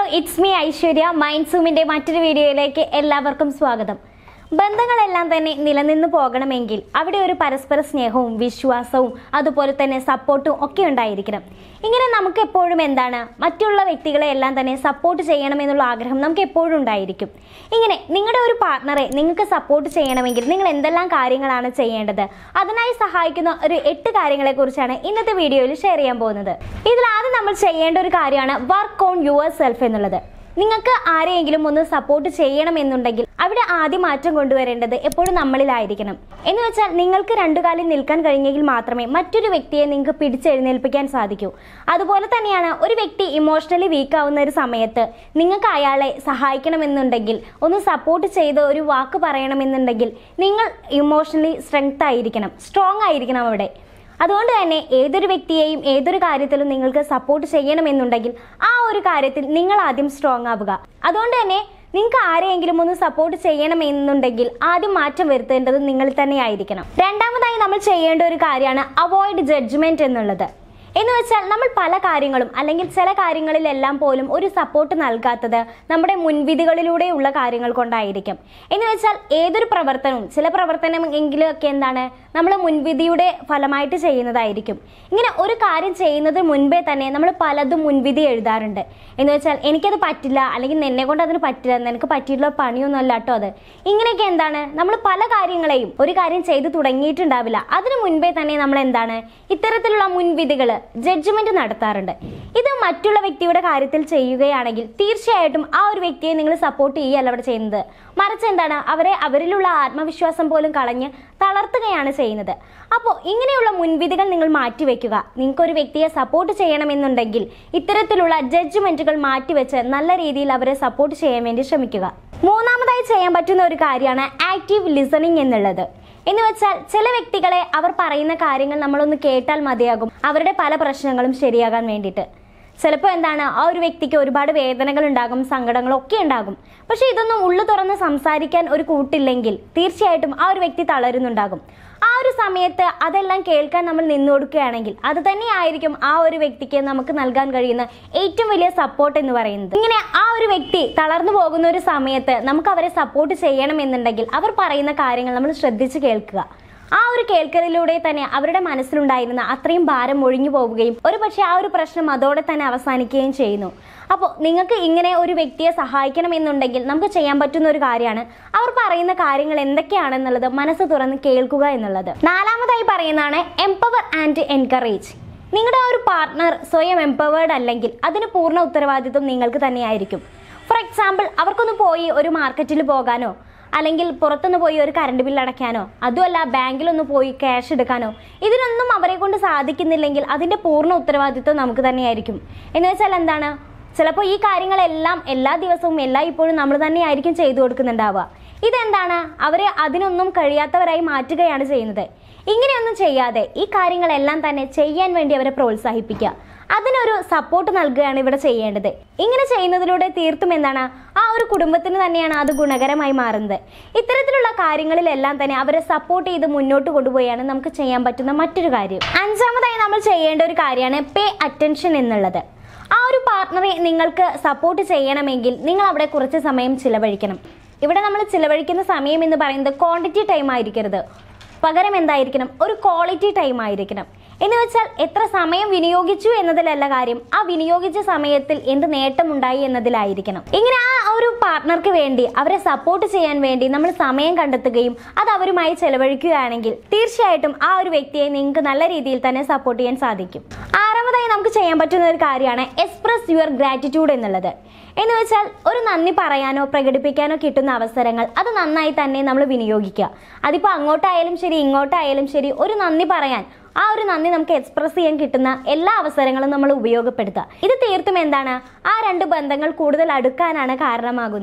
it's me Aishwarya mind സൂമിന്റെ മറ്റൊരു വീഡിയോയിലേക്ക് എല്ലാവർക്കും സ്വാഗതം ബന്ധങ്ങളെല്ലാം തന്നെ നിലനിന്ന് പോകണമെങ്കിൽ അവിടെ ഒരു പരസ്പര സ്നേഹവും വിശ്വാസവും അതുപോലെ തന്നെ സപ്പോർട്ടും ഒക്കെ ഉണ്ടായിരിക്കണം ഇങ്ങനെ നമുക്ക് എപ്പോഴും എന്താണ് മറ്റുള്ള വ്യക്തികളെ എല്ലാം തന്നെ സപ്പോർട്ട് ചെയ്യണമെന്നുള്ള ആഗ്രഹം നമുക്ക് എപ്പോഴും ഉണ്ടായിരിക്കും ഇങ്ങനെ നിങ്ങളുടെ ഒരു പാർട്ണറെ നിങ്ങൾക്ക് സപ്പോർട്ട് ചെയ്യണമെങ്കിൽ നിങ്ങൾ എന്തെല്ലാം കാര്യങ്ങളാണ് ചെയ്യേണ്ടത് അതിനായി സഹായിക്കുന്ന ഒരു എട്ട് കാര്യങ്ങളെക്കുറിച്ചാണ് ഇന്നത്തെ വീഡിയോയിൽ ഷെയർ ചെയ്യാൻ പോകുന്നത് ഇതിൽ ആദ്യം നമ്മൾ ചെയ്യേണ്ട ഒരു കാര്യമാണ് വർക്ക് ഓൺ യുവർ സെൽഫ് എന്നുള്ളത് നിങ്ങൾക്ക് ആരെയെങ്കിലും ഒന്ന് സപ്പോർട്ട് ചെയ്യണമെന്നുണ്ടെങ്കിൽ അവിടെ ആദ്യം മാറ്റം കൊണ്ടുവരേണ്ടത് എപ്പോഴും നമ്മളിലായിരിക്കണം എന്ന് വെച്ചാൽ നിങ്ങൾക്ക് രണ്ടു കാലിൽ നിൽക്കാൻ കഴിഞ്ഞെങ്കിൽ മാത്രമേ മറ്റൊരു വ്യക്തിയെ നിങ്ങൾക്ക് പിടിച്ചെഴുന്നേൽപ്പിക്കാൻ സാധിക്കൂ അതുപോലെ തന്നെയാണ് ഒരു വ്യക്തി ഇമോഷണലി വീക്ക് ആവുന്ന ഒരു സമയത്ത് നിങ്ങൾക്ക് അയാളെ സഹായിക്കണമെന്നുണ്ടെങ്കിൽ ഒന്ന് സപ്പോർട്ട് ചെയ്ത് ഒരു വാക്ക് പറയണമെന്നുണ്ടെങ്കിൽ നിങ്ങൾ ഇമോഷണലി സ്ട്രെങ്ത് ആയിരിക്കണം സ്ട്രോങ് ആയിരിക്കണം അവിടെ അതുകൊണ്ട് തന്നെ ഏതൊരു വ്യക്തിയെയും ഏതൊരു കാര്യത്തിലും നിങ്ങൾക്ക് സപ്പോർട്ട് ചെയ്യണമെന്നുണ്ടെങ്കിൽ ആ ഒരു കാര്യത്തിൽ നിങ്ങൾ ആദ്യം സ്ട്രോങ് ആവുക അതുകൊണ്ട് തന്നെ നിങ്ങൾക്ക് ആരെയെങ്കിലും ഒന്ന് സപ്പോർട്ട് ചെയ്യണമെന്നുണ്ടെങ്കിൽ ആദ്യം മാറ്റം വരുത്തേണ്ടത് നിങ്ങൾ തന്നെ ആയിരിക്കണം രണ്ടാമതായി നമ്മൾ ചെയ്യേണ്ട ഒരു കാര്യമാണ് അവോയ്ഡ് ജഡ്ജ്മെന്റ് എന്നുള്ളത് എന്ന് വെച്ചാൽ നമ്മൾ പല കാര്യങ്ങളും അല്ലെങ്കിൽ ചില കാര്യങ്ങളിലെല്ലാം പോലും ഒരു സപ്പോർട്ട് നൽകാത്തത് നമ്മുടെ മുൻവിധികളിലൂടെയുള്ള കാര്യങ്ങൾ കൊണ്ടായിരിക്കും എന്ന് വെച്ചാൽ ഏതൊരു പ്രവർത്തനവും ചില പ്രവർത്തനം എങ്കിലും ഒക്കെ എന്താണ് നമ്മൾ മുൻവിധിയുടെ ഫലമായിട്ട് ചെയ്യുന്നതായിരിക്കും ഇങ്ങനെ ഒരു കാര്യം ചെയ്യുന്നതിന് മുൻപേ തന്നെ നമ്മൾ പലതും മുൻവിധി എഴുതാറുണ്ട് എന്ന് വെച്ചാൽ എനിക്കത് പറ്റില്ല അല്ലെങ്കിൽ എന്നെ കൊണ്ട് അതിന് പറ്റില്ല നിനക്ക് പറ്റിയിട്ടുള്ള പണിയൊന്നും അല്ല കേട്ടോ അത് ഇങ്ങനെയൊക്കെ എന്താണ് നമ്മൾ പല കാര്യങ്ങളെയും ഒരു കാര്യം ചെയ്തു തുടങ്ങിയിട്ടുണ്ടാവില്ല അതിനു മുൻപേ തന്നെ നമ്മൾ എന്താണ് ഇത്തരത്തിലുള്ള മുൻവിധികൾ ജഡ്ജ്മെന്റ് നടത്താറുണ്ട് ഇത് മറ്റുള്ള വ്യക്തിയുടെ കാര്യത്തിൽ ചെയ്യുകയാണെങ്കിൽ തീർച്ചയായിട്ടും ആ ഒരു വ്യക്തിയെ നിങ്ങൾ സപ്പോർട്ട് ചെയ്യുകയല്ല അവിടെ ചെയ്യുന്നത് മറിച്ച് എന്താണ് അവരെ അവരിലുള്ള ആത്മവിശ്വാസം പോലും കളഞ്ഞ് തളർത്തുകയാണ് ചെയ്യുന്നത് അപ്പോൾ ഇങ്ങനെയുള്ള മുൻവിധികൾ നിങ്ങൾ മാറ്റിവെക്കുക നിങ്ങൾക്ക് ഒരു വ്യക്തിയെ സപ്പോർട്ട് ചെയ്യണമെന്നുണ്ടെങ്കിൽ ഇത്തരത്തിലുള്ള ജഡ്ജ്മെന്റുകൾ മാറ്റിവെച്ച് നല്ല രീതിയിൽ അവരെ സപ്പോർട്ട് ചെയ്യാൻ വേണ്ടി ശ്രമിക്കുക മൂന്നാമതായി ചെയ്യാൻ പറ്റുന്ന ഒരു കാര്യമാണ് ആക്റ്റീവ് ലിസണിങ് എന്നുള്ളത് എന്ന് വെച്ചാൽ ചില വ്യക്തികളെ അവർ പറയുന്ന കാര്യങ്ങൾ നമ്മളൊന്ന് കേട്ടാൽ മതിയാകും അവരുടെ പല പ്രശ്നങ്ങളും ശരിയാകാൻ വേണ്ടിയിട്ട് ചിലപ്പോൾ എന്താണ് ആ ഒരു വ്യക്തിക്ക് ഒരുപാട് വേദനകൾ ഉണ്ടാകും സങ്കടങ്ങളും ഒക്കെ ഉണ്ടാകും പക്ഷെ ഇതൊന്നും ഉള്ളു തുറന്ന് സംസാരിക്കാൻ ഒരു കൂട്ടില്ലെങ്കിൽ തീർച്ചയായിട്ടും ആ ഒരു വ്യക്തി തളരുന്നുണ്ടാകും ആ ഒരു സമയത്ത് അതെല്ലാം കേൾക്കാൻ നമ്മൾ നിന്നു കൊടുക്കുകയാണെങ്കിൽ അത് തന്നെയായിരിക്കും ആ ഒരു വ്യക്തിക്ക് നമുക്ക് നൽകാൻ കഴിയുന്ന ഏറ്റവും വലിയ സപ്പോർട്ട് എന്ന് പറയുന്നത് ഇങ്ങനെ ആ ഒരു വ്യക്തി തളർന്നു പോകുന്ന ഒരു സമയത്ത് നമുക്ക് അവരെ സപ്പോർട്ട് ചെയ്യണമെന്നുണ്ടെങ്കിൽ അവർ പറയുന്ന കാര്യങ്ങൾ നമ്മൾ ശ്രദ്ധിച്ച് കേൾക്കുക ആ ഒരു കേൾക്കലിലൂടെ തന്നെ അവരുടെ മനസ്സിലുണ്ടായിരുന്ന അത്രയും ഭാരം ഒഴിഞ്ഞു പോവുകയും ഒരു പക്ഷേ ആ ഒരു പ്രശ്നം അതോടെ തന്നെ അവസാനിക്കുകയും ചെയ്യുന്നു അപ്പോൾ നിങ്ങൾക്ക് ഇങ്ങനെ ഒരു വ്യക്തിയെ സഹായിക്കണമെന്നുണ്ടെങ്കിൽ നമുക്ക് ചെയ്യാൻ പറ്റുന്ന ഒരു കാര്യമാണ് അവർ പറയുന്ന കാര്യങ്ങൾ എന്തൊക്കെയാണെന്നുള്ളത് മനസ്സ് തുറന്ന് കേൾക്കുക എന്നുള്ളത് നാലാമതായി പറയുന്നതാണ് എംപവർ ആൻഡ് എൻകറേജ് നിങ്ങളുടെ ആ ഒരു പാർട്ട്ണർ സ്വയം എംപവേർഡ് അല്ലെങ്കിൽ അതിന് പൂർണ്ണ ഉത്തരവാദിത്വം നിങ്ങൾക്ക് തന്നെയായിരിക്കും ഫോർ എക്സാമ്പിൾ അവർക്കൊന്ന് പോയി ഒരു മാർക്കറ്റിൽ പോകാനോ അല്ലെങ്കിൽ പുറത്തുനിന്ന് പോയി ഒരു കറണ്ട് ബില്ല് അടയ്ക്കാനോ അതുമല്ല ബാങ്കിലൊന്ന് പോയി ക്യാഷ് എടുക്കാനോ ഇതിനൊന്നും അവരെ കൊണ്ട് സാധിക്കുന്നില്ലെങ്കിൽ അതിൻ്റെ പൂർണ്ണ ഉത്തരവാദിത്വം നമുക്ക് തന്നെയായിരിക്കും എന്ന് വെച്ചാൽ എന്താണ് ചിലപ്പോൾ ഈ കാര്യങ്ങളെല്ലാം എല്ലാ ദിവസവും എല്ലാ ഇപ്പോഴും നമ്മൾ തന്നെയായിരിക്കും ചെയ്തു കൊടുക്കുന്നുണ്ടാവുക ഇതെന്താണ് അവരെ അതിനൊന്നും കഴിയാത്തവരായി മാറ്റുകയാണ് ചെയ്യുന്നത് ഇങ്ങനെയൊന്നും ചെയ്യാതെ ഈ കാര്യങ്ങളെല്ലാം തന്നെ ചെയ്യാൻ വേണ്ടി അവരെ പ്രോത്സാഹിപ്പിക്കുക അതിനൊരു സപ്പോർട്ട് നൽകുകയാണ് ഇവിടെ ചെയ്യേണ്ടത് ഇങ്ങനെ ചെയ്യുന്നതിലൂടെ തീർത്തും എന്താണ് ആ ഒരു കുടുംബത്തിന് തന്നെയാണ് അത് ഗുണകരമായി മാറുന്നത് ഇത്തരത്തിലുള്ള കാര്യങ്ങളിലെല്ലാം തന്നെ അവരെ സപ്പോർട്ട് ചെയ്ത് മുന്നോട്ട് കൊണ്ടുപോയാണ് നമുക്ക് ചെയ്യാൻ പറ്റുന്ന മറ്റൊരു കാര്യം അഞ്ചാമതായി നമ്മൾ ചെയ്യേണ്ട ഒരു കാര്യമാണ് പേ അറ്റൻഷൻ എന്നുള്ളത് ആ ഒരു പാർട്ട്ണറെ നിങ്ങൾക്ക് സപ്പോർട്ട് ചെയ്യണമെങ്കിൽ നിങ്ങൾ അവിടെ കുറച്ച് സമയം ചിലവഴിക്കണം ഇവിടെ നമ്മൾ ചിലവഴിക്കുന്ന സമയം എന്ന് പറയുന്നത് ക്വാണ്ടിറ്റി ടൈം ആയിരിക്കരുത് പകരം എന്തായിരിക്കണം ഒരു ക്വാളിറ്റി ടൈം ആയിരിക്കണം എന്ന് വെച്ചാൽ എത്ര സമയം വിനിയോഗിച്ചു എന്നതിലല്ല കാര്യം ആ വിനിയോഗിച്ച സമയത്തിൽ എന്ത് നേട്ടമുണ്ടായി എന്നതിലായിരിക്കണം ഇങ്ങനെ ആ ഒരു പാർട്ട്ണർക്ക് വേണ്ടി അവരെ സപ്പോർട്ട് ചെയ്യാൻ വേണ്ടി നമ്മൾ സമയം കണ്ടെത്തുകയും അത് അവരുമായി ചെലവഴിക്കുകയാണെങ്കിൽ തീർച്ചയായിട്ടും ആ ഒരു വ്യക്തിയെ നിങ്ങൾക്ക് നല്ല രീതിയിൽ തന്നെ സപ്പോർട്ട് ചെയ്യാൻ സാധിക്കും ആറാമതായി നമുക്ക് ചെയ്യാൻ പറ്റുന്ന ഒരു കാര്യമാണ് എക്സ്പ്രസ് യുവർ ഗ്രാറ്റിറ്റ്യൂഡ് എന്നുള്ളത് എന്ന് വെച്ചാൽ ഒരു നന്ദി പറയാനോ പ്രകടിപ്പിക്കാനോ കിട്ടുന്ന അവസരങ്ങൾ അത് നന്നായി തന്നെ നമ്മൾ വിനിയോഗിക്കുക അതിപ്പോൾ അങ്ങോട്ടായാലും ശരി ഇങ്ങോട്ടായാലും ശരി ഒരു നന്ദി പറയാൻ ആ ഒരു നന്ദി നമുക്ക് എക്സ്പ്രസ് ചെയ്യാൻ കിട്ടുന്ന എല്ലാ അവസരങ്ങളും നമ്മൾ ഉപയോഗപ്പെടുത്തുക ഇത് തീർത്തും എന്താണ് ആ രണ്ട് ബന്ധങ്ങൾ കൂടുതൽ അടുക്കാനാണ് കാരണമാകുന്നത്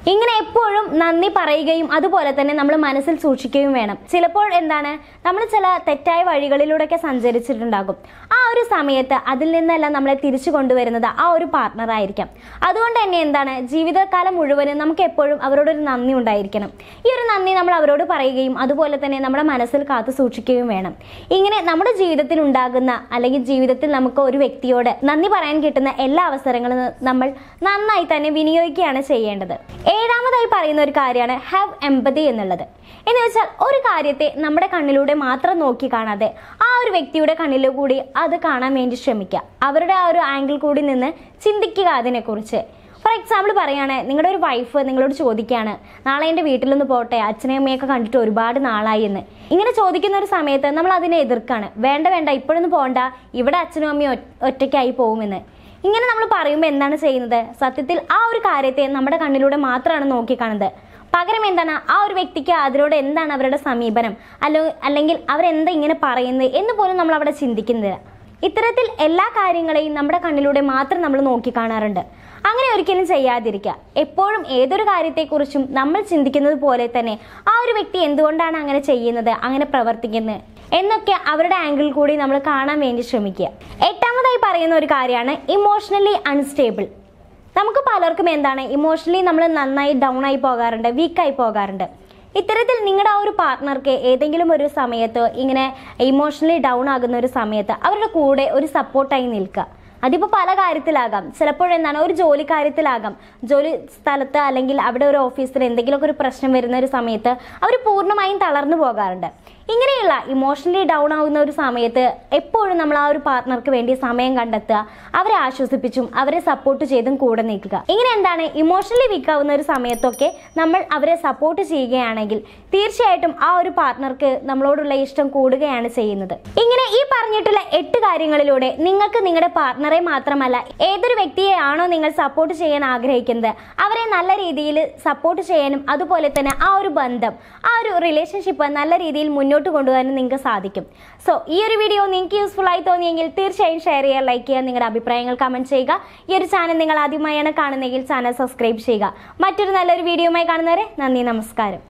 ഇങ്ങനെ എപ്പോഴും നന്ദി പറയുകയും അതുപോലെ തന്നെ നമ്മൾ മനസ്സിൽ സൂക്ഷിക്കുകയും വേണം ചിലപ്പോൾ എന്താണ് നമ്മൾ ചില തെറ്റായ വഴികളിലൂടെയൊക്കെ സഞ്ചരിച്ചിട്ടുണ്ടാകും ആ ഒരു സമയത്ത് അതിൽ നിന്നെല്ലാം നമ്മളെ തിരിച്ചു കൊണ്ടുവരുന്നത് ആ ഒരു പാർട്ട്ണർ ആയിരിക്കാം അതുകൊണ്ട് തന്നെ എന്താണ് ജീവിതകാലം മുഴുവനും നമുക്ക് എപ്പോഴും അവരോടൊരു നന്ദി ഉണ്ടായിരിക്കണം ഈ ഒരു നന്ദി നമ്മൾ അവരോട് പറയുകയും അതുപോലെ തന്നെ നമ്മുടെ മനസ്സിൽ കാത്തു സൂക്ഷിക്കുകയും വേണം ഇങ്ങനെ നമ്മുടെ ജീവിതത്തിൽ ഉണ്ടാകുന്ന അല്ലെങ്കിൽ ജീവിതത്തിൽ നമുക്ക് ഒരു വ്യക്തിയോട് നന്ദി പറയാൻ കിട്ടുന്ന എല്ലാ അവസരങ്ങളും നമ്മൾ നന്നായി തന്നെ വിനിയോഗിക്കുകയാണ് ചെയ്യേണ്ടത് ഏഴാമതായി പറയുന്ന ഒരു കാര്യമാണ് ഹാവ് എമ്പതി എന്നുള്ളത് എന്ന് വെച്ചാൽ ഒരു കാര്യത്തെ നമ്മുടെ കണ്ണിലൂടെ മാത്രം നോക്കി കാണാതെ ആ ഒരു വ്യക്തിയുടെ കണ്ണിലൂ കൂടി അത് കാണാൻ വേണ്ടി ശ്രമിക്കുക അവരുടെ ആ ഒരു ആംഗിൾ കൂടി നിന്ന് ചിന്തിക്കുക അതിനെക്കുറിച്ച് ഫോർ എക്സാമ്പിൾ പറയുകയാണെങ്കിൽ നിങ്ങളുടെ ഒരു വൈഫ് നിങ്ങളോട് ചോദിക്കുകയാണ് നാളെ എൻ്റെ വീട്ടിലൊന്ന് പോട്ടെ അച്ഛനെയും അമ്മയൊക്കെ കണ്ടിട്ട് ഒരുപാട് നാളായി എന്ന് ഇങ്ങനെ ചോദിക്കുന്ന ഒരു സമയത്ത് നമ്മൾ അതിനെ എതിർക്കാണ് വേണ്ട വേണ്ട ഇപ്പോഴൊന്നും പോകണ്ട ഇവിടെ അച്ഛനും അമ്മയും ഒറ്റ- ഒറ്റയ്ക്കായി പോകുമെന്ന് ഇങ്ങനെ നമ്മൾ പറയുമ്പോൾ എന്താണ് ചെയ്യുന്നത് സത്യത്തിൽ ആ ഒരു കാര്യത്തെ നമ്മുടെ കണ്ണിലൂടെ മാത്രമാണ് നോക്കിക്കാണുന്നത് പകരം എന്താണ് ആ ഒരു വ്യക്തിക്ക് അതിനോട് എന്താണ് അവരുടെ സമീപനം അല്ലോ അല്ലെങ്കിൽ അവരെന്താ ഇങ്ങനെ പറയുന്നത് എന്ന് പോലും നമ്മൾ അവിടെ ചിന്തിക്കുന്നില്ല ഇത്തരത്തിൽ എല്ലാ കാര്യങ്ങളെയും നമ്മുടെ കണ്ണിലൂടെ മാത്രം നമ്മൾ നോക്കിക്കാണാറുണ്ട് അങ്ങനെ ഒരിക്കലും ചെയ്യാതിരിക്കുക എപ്പോഴും ഏതൊരു കാര്യത്തെക്കുറിച്ചും നമ്മൾ ചിന്തിക്കുന്നത് പോലെ തന്നെ ആ ഒരു വ്യക്തി എന്തുകൊണ്ടാണ് അങ്ങനെ ചെയ്യുന്നത് അങ്ങനെ പ്രവർത്തിക്കുന്നത് എന്നൊക്കെ അവരുടെ ആംഗിൾ കൂടി നമ്മൾ കാണാൻ വേണ്ടി ശ്രമിക്കുക എട്ടാമതായി പറയുന്ന ഒരു കാര്യമാണ് ഇമോഷണലി അൺസ്റ്റേബിൾ നമുക്ക് പലർക്കും എന്താണ് ഇമോഷണലി നമ്മൾ നന്നായി ഡൗൺ ആയി പോകാറുണ്ട് വീക്കായി പോകാറുണ്ട് ഇത്തരത്തിൽ നിങ്ങളുടെ ആ ഒരു പാർട്ട്ണർക്ക് ഏതെങ്കിലും ഒരു സമയത്ത് ഇങ്ങനെ ഇമോഷണലി ഡൗൺ ആകുന്ന ഒരു സമയത്ത് അവരുടെ കൂടെ ഒരു സപ്പോർട്ടായി നിൽക്കുക അതിപ്പോൾ പല കാര്യത്തിലാകാം ചിലപ്പോഴെന്താണ് ഒരു ജോലി കാര്യത്തിലാകാം ജോലി സ്ഥലത്ത് അല്ലെങ്കിൽ അവിടെ ഒരു ഓഫീസിൽ എന്തെങ്കിലുമൊക്കെ ഒരു പ്രശ്നം വരുന്ന ഒരു സമയത്ത് അവർ പൂർണ്ണമായും തളർന്നു പോകാറുണ്ട് ഇങ്ങനെയുള്ള ഇമോഷണലി ഡൗൺ ആവുന്ന ഒരു സമയത്ത് എപ്പോഴും നമ്മൾ ആ ഒരു പാർട്ട്ണർക്ക് വേണ്ടി സമയം കണ്ടെത്തുക അവരെ ആശ്വസിപ്പിച്ചും അവരെ സപ്പോർട്ട് ചെയ്തും കൂടെ നിൽക്കുക ഇങ്ങനെ എന്താണ് ഇമോഷണലി വീക്ക് ആവുന്ന ഒരു സമയത്തൊക്കെ നമ്മൾ അവരെ സപ്പോർട്ട് ചെയ്യുകയാണെങ്കിൽ തീർച്ചയായിട്ടും ആ ഒരു പാർട്ട്ണർക്ക് നമ്മളോടുള്ള ഇഷ്ടം കൂടുകയാണ് ചെയ്യുന്നത് ഇങ്ങനെ ഈ പറഞ്ഞിട്ടുള്ള എട്ട് കാര്യങ്ങളിലൂടെ നിങ്ങൾക്ക് നിങ്ങളുടെ പാർട്ട്ണറെ മാത്രമല്ല ഏതൊരു വ്യക്തിയെയാണോ നിങ്ങൾ സപ്പോർട്ട് ചെയ്യാൻ ആഗ്രഹിക്കുന്നത് അവരെ നല്ല രീതിയിൽ സപ്പോർട്ട് ചെയ്യാനും അതുപോലെ തന്നെ ആ ഒരു ബന്ധം ആ ഒരു റിലേഷൻഷിപ്പ് നല്ല രീതിയിൽ മുന്നോട്ട് കൊണ്ടുപോകാനും നിങ്ങൾക്ക് സാധിക്കും സോ ഈ ഒരു വീഡിയോ നിങ്ങൾക്ക് യൂസ്ഫുൾ ആയി തോന്നിയെങ്കിൽ തീർച്ചയായും ഷെയർ ചെയ്യുക ലൈക്ക് ചെയ്യുക നിങ്ങളുടെ അഭിപ്രായങ്ങൾ കമന്റ് ചെയ്യുക ഈ ഒരു ചാനൽ നിങ്ങൾ ആദ്യമായാണ് കാണുന്നതെങ്കിൽ ചാനൽ സബ്സ്ക്രൈബ് ചെയ്യുക മറ്റൊരു നല്ലൊരു വീഡിയോയുമായി കാണുന്നവരെ നന്ദി നമസ്കാരം